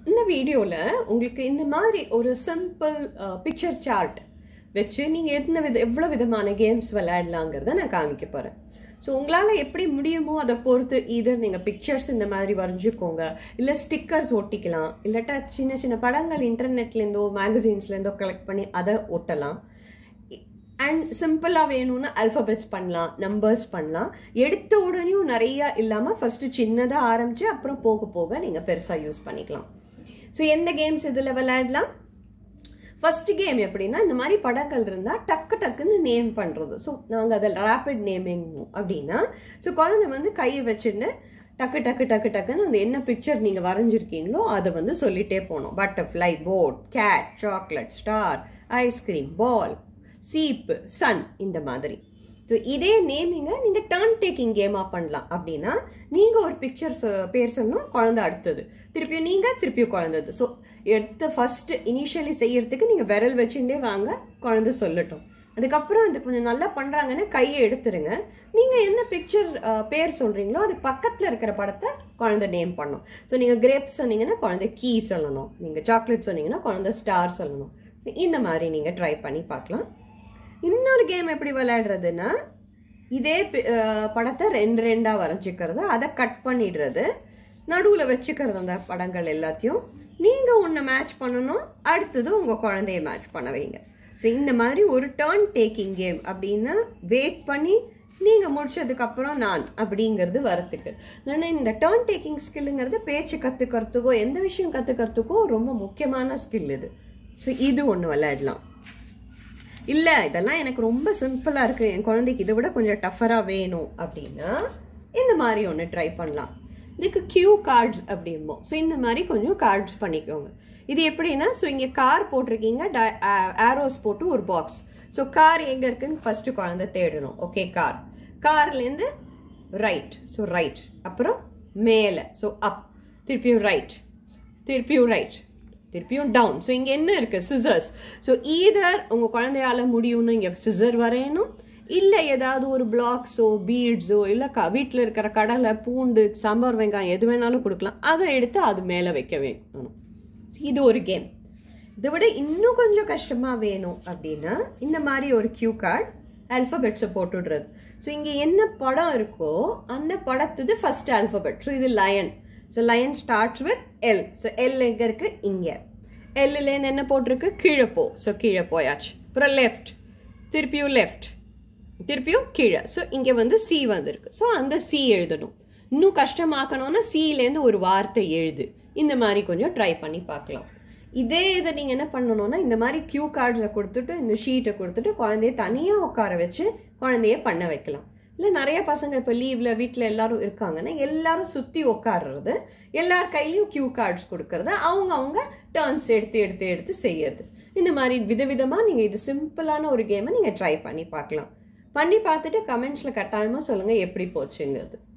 இந்த வீடியோவில் உங்களுக்கு இந்த மாதிரி ஒரு சிம்பிள் பிக்சர் சார்ட் வச்சு நீங்கள் எத்தனை வித எவ்வளோ விதமான கேம்ஸ் விளையாடலாங்கிறத நான் காமிக்க போகிறேன் ஸோ உங்களால் எப்படி முடியுமோ அதை பொறுத்து இதர் நீங்கள் பிக்சர்ஸ் இந்த மாதிரி வரைஞ்சிக்கோங்க இல்லை ஸ்டிக்கர்ஸ் ஒட்டிக்கலாம் இல்லாட்டா சின்ன சின்ன படங்கள் இன்டர்நெட்லேருந்தோ மேகசின்ஸ்லேருந்தோ கலெக்ட் பண்ணி அதை ஒட்டலாம் அண்ட் சிம்பிளாக வேணும்னா அல்ஃபபெட்ஸ் பண்ணலாம் நம்பர்ஸ் பண்ணலாம் எடுத்த உடனேயும் நிறையா இல்லாமல் ஃபஸ்ட்டு சின்னதாக ஆரம்பித்து அப்புறம் போக போக நீங்கள் பெருசாக யூஸ் பண்ணிக்கலாம் ஸோ எந்த கேம்ஸ் இதில் விளையாடலாம் ஃபஸ்ட்டு கேம் எப்படின்னா இந்த மாதிரி படங்கள் இருந்தால் டக்கு டக்குன்னு நேம் பண்ணுறது ஸோ நாங்கள் அதில் ரேப்பிட் நேமிங் அப்படின்னா ஸோ குழந்தை வந்து கையை வச்சுன்னு டக்கு டக்கு டக்கு டக்குன்னு அந்த என்ன பிக்சர் நீங்கள் வரைஞ்சிருக்கீங்களோ அதை வந்து சொல்லிட்டே போகணும் butterfly boat cat chocolate star ice cream ball சீப்பு சன் இந்த மாதிரி ஸோ இதே நேமிங்கை நீங்கள் டர்ன் டேக்கிங் கேமாக பண்ணலாம் அப்படின்னா நீங்கள் ஒரு பிக்சர் சொ பேர் சொன்னால் குழந்தை அடுத்தது திருப்பியும் நீங்கள் திருப்பியும் குழந்தது ஸோ எடுத்த ஃபஸ்ட்டு இனிஷியலி செய்யறதுக்கு நீங்கள் விரல் வச்சுட்டே வாங்க குழந்தை சொல்லட்டும் அதுக்கப்புறம் இது கொஞ்சம் நல்லா பண்ணுறாங்கன்னு கையை எடுத்துருங்க நீங்கள் என்ன பிக்சர் பேர் சொல்கிறீங்களோ அதுக்கு பக்கத்தில் இருக்கிற படத்தை குழந்தை நேம் பண்ணும் ஸோ நீங்கள் கிரேப்ஸ் சொன்னீங்கன்னா குழந்தை கீ சொல்லணும் நீங்கள் சாக்லேட் சொன்னீங்கன்னா குழந்தை ஸ்டார் சொல்லணும் இந்த மாதிரி நீங்கள் ட்ரை பண்ணி பார்க்கலாம் இன்னொரு கேம் எப்படி விளையாடுறதுன்னா இதே படத்தை ரெண்டு ரெண்டாக வரைஞ்சிக்கிறது அதை கட் பண்ணிடுறது நடுவில் வச்சுக்கிறது அந்த படங்கள் எல்லாத்தையும் நீங்கள் ஒன்று மேட்ச் பண்ணணும் அடுத்தது உங்கள் குழந்தைய மேட்ச் பண்ண வைங்க ஸோ இந்த மாதிரி ஒரு டேர்ன் டேக்கிங் கேம் அப்படின்னா வெயிட் பண்ணி நீங்கள் முடிச்சதுக்கப்புறம் நான் அப்படிங்கிறது வரத்துக்கு ஆனால் இந்த டேர்ன் டேக்கிங் ஸ்கில்லுங்கிறது பேச்சு கற்றுக்கிறதுக்கோ எந்த விஷயம் கற்றுக்கிறதுக்கோ ரொம்ப முக்கியமான ஸ்கில் இது ஸோ இது ஒன்று விளையாடலாம் இல்லை இதெல்லாம் எனக்கு ரொம்ப சிம்பிளாக இருக்குது என் குழந்தைக்கு இதை விட கொஞ்சம் டஃபராக வேணும் அப்படின்னா இந்த மாதிரி ஒன்று ட்ரை பண்ணலாம் இதுக்கு கியூ கார்ட்ஸ் அப்படிம்போம் ஸோ இந்த மாதிரி கொஞ்சம் கார்ட்ஸ் பண்ணிக்கோங்க இது எப்படின்னா ஸோ இங்கே கார் போட்டிருக்கீங்க ட ஆரோஸ் போட்டு ஒரு பாக்ஸ் ஸோ கார் எங்கே இருக்குன்னு ஃபஸ்ட்டு குழந்தை தேடணும் ஓகே கார் கார்லேருந்து ரைட் ஸோ ரைட் அப்புறம் மேலே ஸோ அப் திருப்பியும் ரைட் திருப்பியும் ரைட் திருப்பியும் டவுன் ஸோ இங்கே என்ன இருக்குது சிசர்ஸ் ஸோ ஈதர் உங்கள் குழந்தையால முடியும்னு இங்கே சிசர் வரையணும் இல்லை ஏதாவது ஒரு பிளாக்ஸோ பீட்ஸோ இல்லை க வீட்டில் இருக்கிற கடலை பூண்டு சாம்பார் வெங்காயம் எது வேணாலும் கொடுக்கலாம் அதை எடுத்து அது மேலே வைக்க வேணும் இது ஒரு கேம் இதை விட இன்னும் கொஞ்சம் கஷ்டமாக வேணும் அப்படின்னா இந்த மாதிரி ஒரு கியூ கார்டு ஆல்ஃபபெட்ஸை போட்டுடுறது ஸோ இங்கே என்ன படம் இருக்கோ அந்த படத்துது ஃபஸ்ட் ஆல்ஃபபெட் ஸோ இது lion so lion starts with L so L எங்கே இருக்குது இங்கே எல்லுலேருந்து என்ன போட்டிருக்கு கீழே போ ஸோ கீழே போயாச்சு அப்புறம் லெஃப்ட் திருப்பியும் லெஃப்ட் திருப்பியும் கீழே ஸோ இங்கே வந்து சி வந்திருக்கு ஸோ அந்த சி எழுதணும் இன்னும் கஷ்டமாக்கணும்னா சிலேருந்து ஒரு வார்த்தை எழுது இந்த மாதிரி கொஞ்சம் ட்ரை பண்ணி பார்க்கலாம் இதே இதை நீங்கள் என்ன பண்ணணும்னா இந்த மாதிரி கியூ கார்ட்ஸை கொடுத்துட்டு இந்த ஷீட்டை கொடுத்துட்டு குழந்தைய தனியாக உட்கார வச்சு குழந்தைய பண்ண வைக்கலாம் இல்லை நிறைய பசங்க இப்போ லீவில் வீட்டில் எல்லாரும் இருக்காங்கன்னா எல்லாரும் சுற்றி உட்காடுறது எல்லார் கையிலையும் கியூ கார்ட்ஸ் கொடுக்கறது அவங்க அவங்க டேர்ன்ஸ் எடுத்து எடுத்து எடுத்து செய்யறது இந்த மாதிரி விதவிதமாக நீங்கள் இது சிம்பிளான ஒரு கேமை நீங்கள் ட்ரை பண்ணி பார்க்கலாம் பண்ணி பார்த்துட்டு கமெண்ட்ஸில் கட்டாயமாக சொல்லுங்கள் எப்படி போச்சுங்கிறது